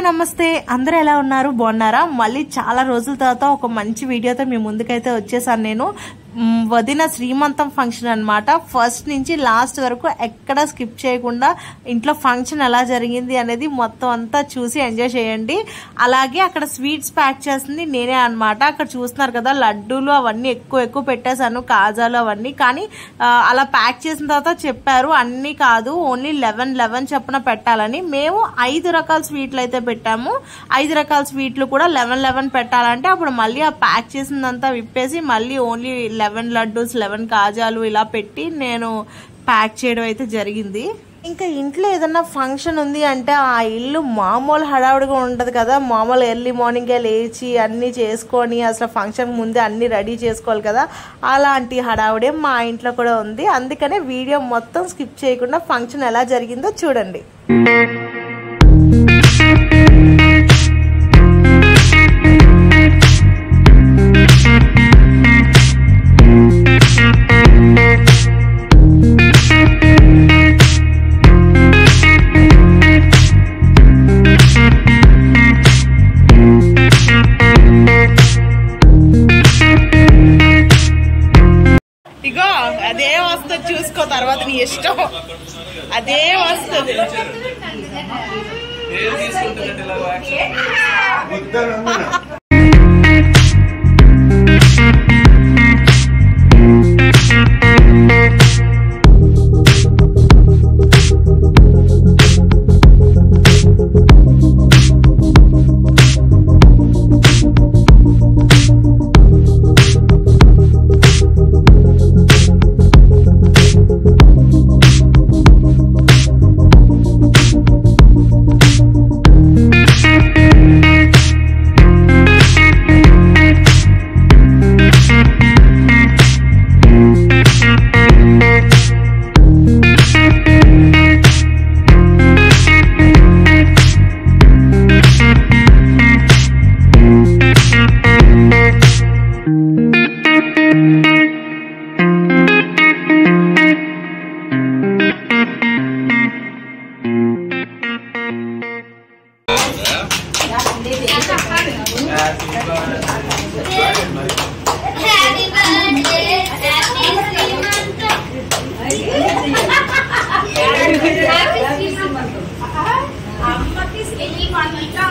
నమస్తే అందరూ ఎలా ఉన్నారు బాగున్నారా మళ్ళీ చాలా రోజుల తర్వాత ఒక మంచి వీడియోతో మీ ముందుకైతే వచ్చేసాను నేను మ్, వదిన శ్రీమంతం ఫంక్షన్ అన్నమాట ఫస్ట్ నుంచి లాస్ట్ వరకు ఎక్కడ స్కిప్ చేయకుండా ఇంట్లో ఫంక్షన్ ఎలా జరిగింది అనేది మొత్తం అంతా చూసి ఎంజాయ్ చేయండి అలాగే అక్కడ స్వీట్స్ ప్యాక్ చేస్తుంది నేనే అన్నమాట అక్కడ చూస్తున్నారు కదా లడ్డూలు అవన్నీ ఎక్కువ ఎక్కువ పెట్టేశాను కాజాలు అవన్నీ కానీ ఆ, అలా ప్యాక్ చేసిన తర్వాత చెప్పారు అన్నీ కాదు ఓన్లీ లెవెన్ లెవెన్ చొప్పున పెట్టాలని మేము ఐదు రకాల స్వీట్లు అయితే పెట్టాము ఐదు రకాల స్వీట్లు కూడా లెవెన్ లెవెన్ పెట్టాలంటే అప్పుడు మళ్ళీ ఆ ప్యాక్ చేసిందంతా విప్పేసి మళ్ళీ ఓన్లీ లెవెన్ లడ్డూస్ లెవెన్ కాజాలు ఇలా పెట్టి నేను ప్యాక్ చేయడం అయితే జరిగింది ఇంకా ఇంట్లో ఏదన్నా ఫంక్షన్ ఉంది అంటే ఆ ఇల్లు మామూలు హడావుడిగా ఉండదు కదా మామూలు ఎర్లీ మార్నింగే లేచి అన్నీ చేసుకొని అసలు ఫంక్షన్ ముందే అన్నీ రెడీ చేసుకోవాలి కదా అలాంటి హడావుడే మా ఇంట్లో కూడా ఉంది అందుకనే వీడియో మొత్తం స్కిప్ చేయకుండా ఫంక్షన్ ఎలా జరిగిందో చూడండి ఇగో అదే వస్తుంది చూసుకో తర్వాత నీ ఇష్టం అదే వస్తుంది Happy birthday, happy Srimantam. Happy Srimantam. అమ్మకి శ్రీమంతం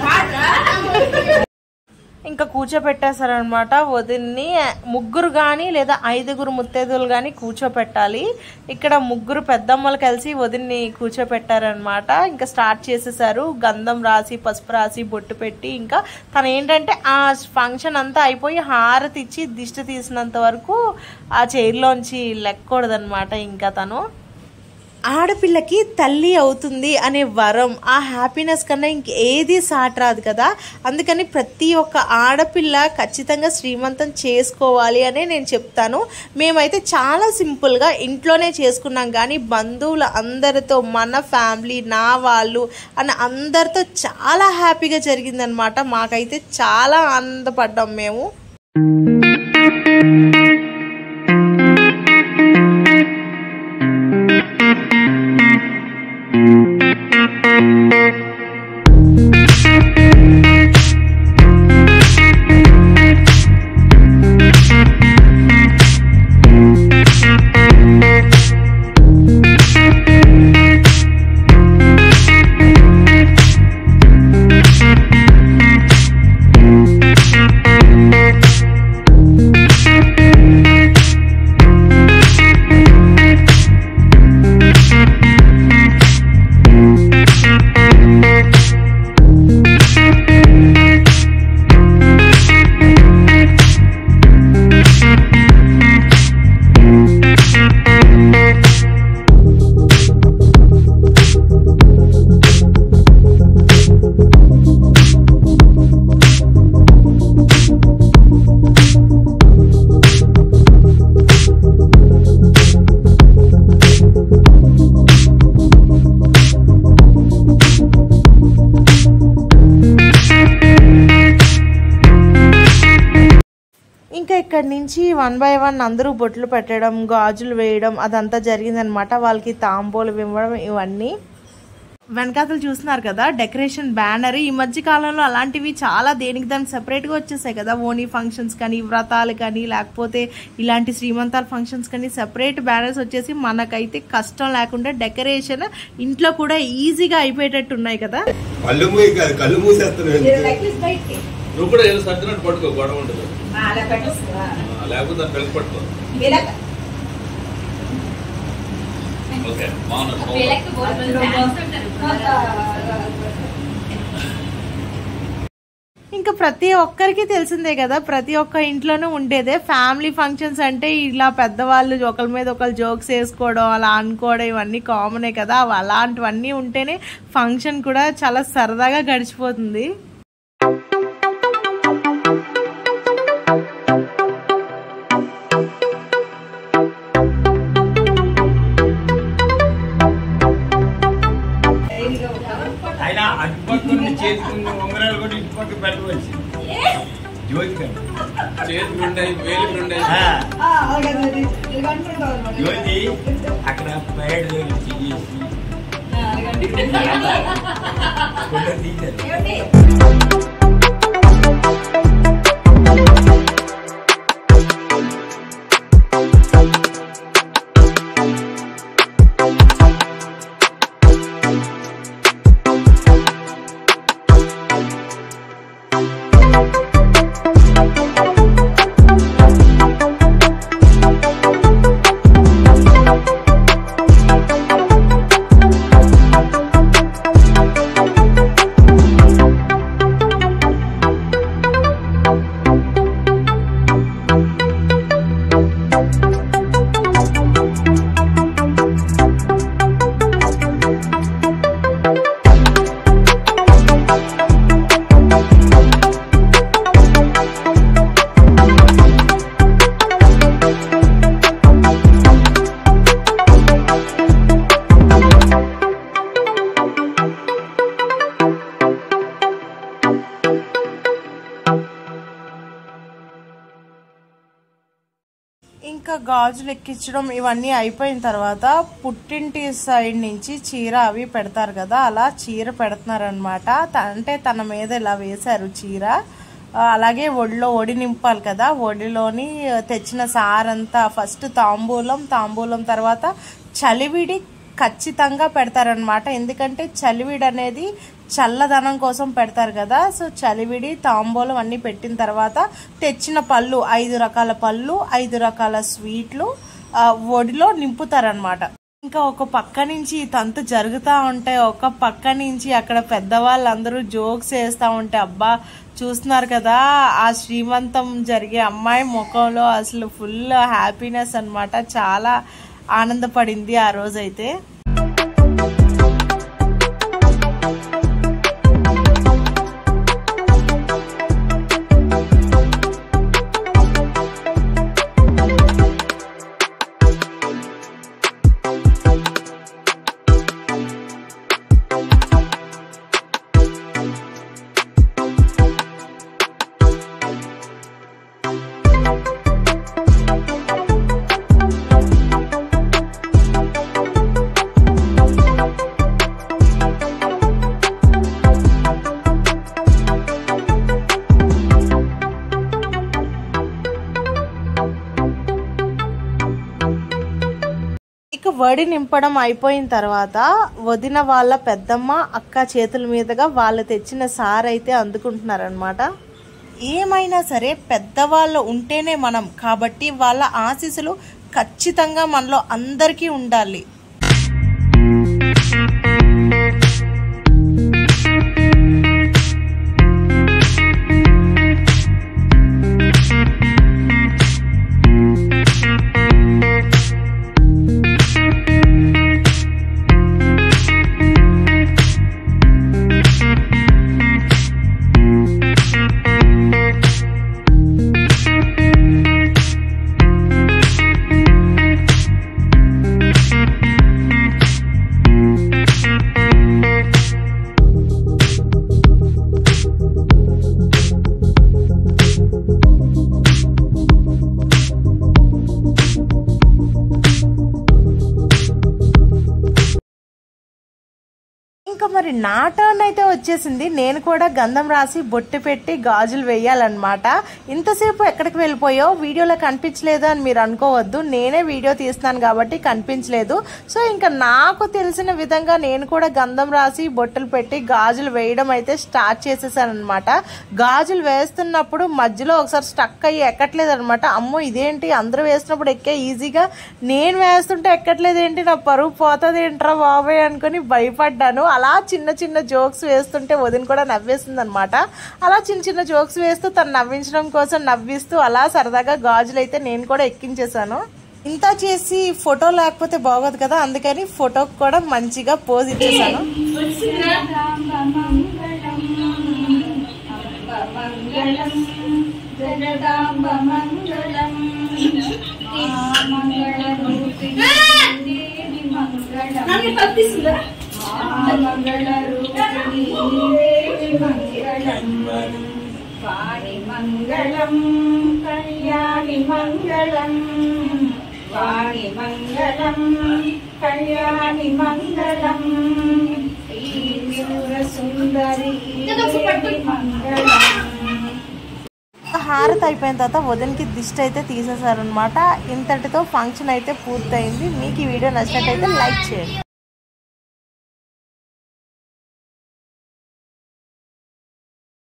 ఇంకా కూర్చోపెట్టేశారనమాట వదిన్ని ముగ్గురు కానీ లేదా ఐదుగురు ముత్తైదులు కానీ కూర్చోపెట్టాలి ఇక్కడ ముగ్గురు పెద్దమ్మలు కలిసి వదిన్ని కూర్చోపెట్టారనమాట ఇంకా స్టార్ట్ చేసేసారు గంధం రాసి పసుపు రాసి బొట్టు పెట్టి ఇంకా తను ఏంటంటే ఆ ఫంక్షన్ అంతా అయిపోయి హారతి ఇచ్చి దిష్టి తీసినంత వరకు ఆ చైర్లోంచి లెక్కకూడదనమాట ఇంకా తను ఆడపిల్లకి తల్లి అవుతుంది అనే వరం ఆ హ్యాపీనెస్ కన్నా ఇంకేది సాట్ రాదు కదా అందుకని ప్రతి ఒక్క ఆడపిల్ల ఖచ్చితంగా శ్రీమంతం చేసుకోవాలి అనే నేను చెప్తాను మేమైతే చాలా సింపుల్గా ఇంట్లోనే చేసుకున్నాం కానీ బంధువులు అందరితో మన ఫ్యామిలీ నా వాళ్ళు అని అందరితో చాలా హ్యాపీగా జరిగిందనమాట మాకైతే చాలా ఆనందపడ్డాం మేము ఇంకా ఇక్కడి నుంచి వన్ బై వన్ అందరూ బొట్లు పెట్టడం గాజులు వేయడం అదంతా జరిగిందనమాట వాళ్ళకి తాంబూలు ఇవ్వడం ఇవన్నీ వెనకాతలు చూస్తున్నారు కదా డెకరేషన్ బ్యానర్ ఈ మధ్య కాలంలో అలాంటివి చాలా దేనికి దానికి సెపరేట్ గా వచ్చేసాయి కదా ఓనీ ఫంక్షన్స్ కానీ వ్రతాలు కానీ లేకపోతే ఇలాంటి శ్రీమంతాల ఫంక్షన్స్ కానీ సెపరేట్ బ్యానర్స్ వచ్చేసి మనకైతే కష్టం లేకుండా డెకరేషన్ ఇంట్లో కూడా ఈజీగా అయిపోయేటట్టు ఉన్నాయి కదా కళ్ళు మూయి కాదు కళ్ళు మూసేస్తున్నావు ఎందుకు? నువ్వు కూడా ఏదో సర్దినట్టు పట్టుకో గొడవ ఉండదు అలా పెట్టేస్తుందా ఆ, లేకపోతే దాన్ని కలిసి పట్టుకో ఇలా ఓకే బాగున్నది వీళ్ళకి బోర్డు ఫ్యాన్స్ ఉంటారు ఇంకా ప్రతి ఒక్కరికి తెలిసిందే కదా ప్రతి ఒక్క ఇంట్లోనూ ఉండేదే ఫ్యామిలీ ఫంక్షన్స్ అంటే ఇలా పెద్దవాళ్ళు ఒకరి మీద ఒకరు జోక్స్ వేసుకోవడం అలా అనుకోవడం ఇవన్నీ కామనే కదా అవి అలాంటివన్నీ ఉంటేనే ఫంక్షన్ కూడా చాలా సరదాగా గడిచిపోతుంది ఆయన అటుపక్క చేతుకున్న ఉంగరాలు కూడా ఇటుపక్క పెట్టవచ్చు జ్యోతి గారు చేతులు ఉన్నాయి వేలు ఉన్నాయి ఆ, అలాగే ఇలా అంటుంటావు అన్నమాట. జ్యోతి అక్కడ పేడ చేసి ఫోటో తీశారు ఏమిటి? ఇంకా గాజులు ఎక్కించడం ఇవన్నీ అయిపోయిన తర్వాత పుట్టింటి సైడ్ నుంచి చీర అవి పెడతారు కదా అలా చీర పెడుతున్నారనమాట అంటే తన మీద ఇలా వేశారు చీర ఆ, అలాగే ఒడిలో ఒడి నింపాలి కదా ఒడిలోని తెచ్చిన సారంతా ఫస్ట్ తాంబూలం తాంబూలం తర్వాత చలివిడి ఖచ్చితంగా పెడతారనమాట ఎందుకంటే చలివిడి అనేది చల్లదనం కోసం పెడతారు కదా సో చలివిడి తాంబూలం అన్ని పెట్టిన తర్వాత తెచ్చిన పళ్ళు ఐదు రకాల పళ్ళు ఐదు రకాల స్వీట్లు ఆ, ఒడిలో నింపుతారనమాట ఇంకా ఒక పక్క నుంచి ఈ తంతు జరుగుతూ ఉంటే ఒక పక్క నుంచి అక్కడ పెద్దవాళ్ళందరూ జోక్స్ వేస్తూ ఉంటే అబ్బా చూస్తున్నారు కదా ఆ శ్రీమంతం జరిగే అమ్మాయి ముఖంలో అసలు ఫుల్ హ్యాపీనెస్ అన్నమాట చాలా ఆనందపడింది ఆ రోజైతే ఇక వడి నింపడం అయిపోయిన తర్వాత వదిన వాళ్ళ పెద్దమ్మ అక్క చేతుల మీదుగా వాళ్ళు తెచ్చిన సార్ అయితే అందుకుంటున్నారనమాట ఏమైనా సరే పెద్దవాళ్ళు ఉంటేనే మనం కాబట్టి వాళ్ళ ఆశీస్సులు ఖచ్చితంగా మనలో అందరికీ ఉండాలి మరి నా టర్న్ అయితే వచ్చేసింది నేను కూడా గంధం రాసి బొట్టు పెట్టి గాజులు వేయాలన్నమాట ఇంతసేపు ఎక్కడికి వెళ్ళిపోయో వీడియోలో కనిపించలేదు అని మీరు అనుకోవద్దు నేనే వీడియో తీస్తున్నాను కాబట్టి కనిపించలేదు సో ఇంకా నాకు తెలిసిన విధంగా నేను కూడా గంధం రాసి బొట్టులు పెట్టి గాజులు వేయడం అయితే స్టార్ట్ చేసేసాను అనమాట గాజులు వేస్తున్నప్పుడు మధ్యలో ఒకసారి స్టక్ అయ్యి ఎక్కట్లేదు అనమాట అమ్మో ఇదేంటి అందరూ వేసినప్పుడు ఎక్కే ఈజీగా నేను వేస్తుంటే ఎక్కట్లేదు ఏంటి నా పరువు పోతుంది ఏంట్రా బాబాయ్ అనుకుని భయపడ్డాను అలా చిన్న చిన్న జోక్స్ వేస్తుంటే వదిన కూడా నవ్వేస్తుంది అనమాట అలా చిన్న చిన్న జోక్స్ వేస్తూ తను నవ్వించడం కోసం నవ్విస్తూ అలా సరదాగా గాజులు అయితే నేను కూడా ఎక్కించేశాను ఇంత చేసి ఫోటో లేకపోతే బాగోదు కదా అందుకని ఫోటోకి కూడా మంచిగా పోజ్ ఇచ్చేసాను మంగళం జగదాంబ మంగళం మంగళరూపిణి దేవి మంగళం మంగళరూపిణి దేవి మంగళం వాణి మంగళం కళ్యాణి మంగళం వాణి మంగళం కళ్యాణి మంగళం శ్రీవినుర సుందరి దేవి మంగళం హారతి అయిపోయిన తర్వాత వదినకి దిష్టి అయితే తీసేశారనమాట ఇంతటితో ఫంక్షన్ అయితే పూర్తయింది మీకు ఈ వీడియో నచ్చినట్టయితే లైక్ చేయండి